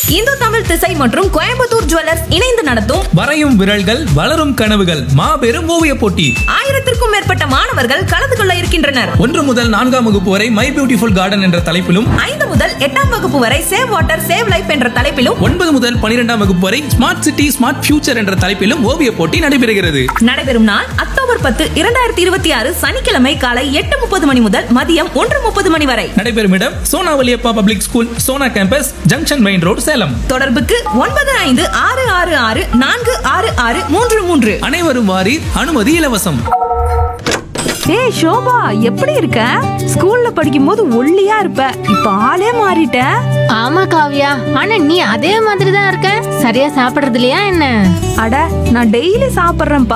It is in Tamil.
இந்து தமிழ் திசை மற்றும் கோயம்புத்தூர் ஜுவல்லர்ஸ் இணைந்து நடத்தும் வரையும் விரல்கள் வளரும் கனவுகள் மாபெரும் ஓவிய போட்டி ஆயிரத்திற்கும் மேற்பட்ட மாணவர்கள் கலந்து கொள்ள இருக்கின்றனர் ஒன்று முதல் நான்காம் வகுப்பு வரை மை பியூட்டிஃபுல் கார்டன் என்ற தலைப்பிலும் ஐந்து முதல் எட்டாம் வகுப்பு வரை சேவ் வாட்டர் சேவ் லைஃப் என்ற தலைப்பிலும் ஒன்பது முதல் பனிரெண்டாம் வகுப்பு வரை ஸ்மார்ட் சிட்டி ஸ்மார்ட் ஃபியூச்சர் என்ற தலைப்பிலும் ஓவிய போட்டி நடைபெறுகிறது நடைபெறும் நாள் அக்டோபர் பத்து இரண்டாயிரத்தி இருபத்தி ஆறு சனிக்கிழமை காலை எட்டு முப்பது மணி முதல் மதியம் ஒன்று முப்பது மணி வரை நடைபெறும் இடம் Sona Valliappa public school Sona campus junction main road Salem தொடர்புக்கு ஒன்பது ஐந்து ஆறு ஆறு ஆறு நான்கு ஆறு ஆறு மூன்று மூன்று அனைவரும் வாரி அனுமதி இலவசம் ஏய் ஷோபா எப்படி இருக்க ஸ்கூல்ல படிக்கும்போது ஒல்லியா இருப்ப இப்ப ஆளே மாறிட்ட ஆமா காவியா ஆனா நீ அதே மாதிரி தான் இருக்க சரியா சாப்பிடுறது இல்லையா என்ன அட நான் டெய்லி சாப்பிடுறேன்ப்பா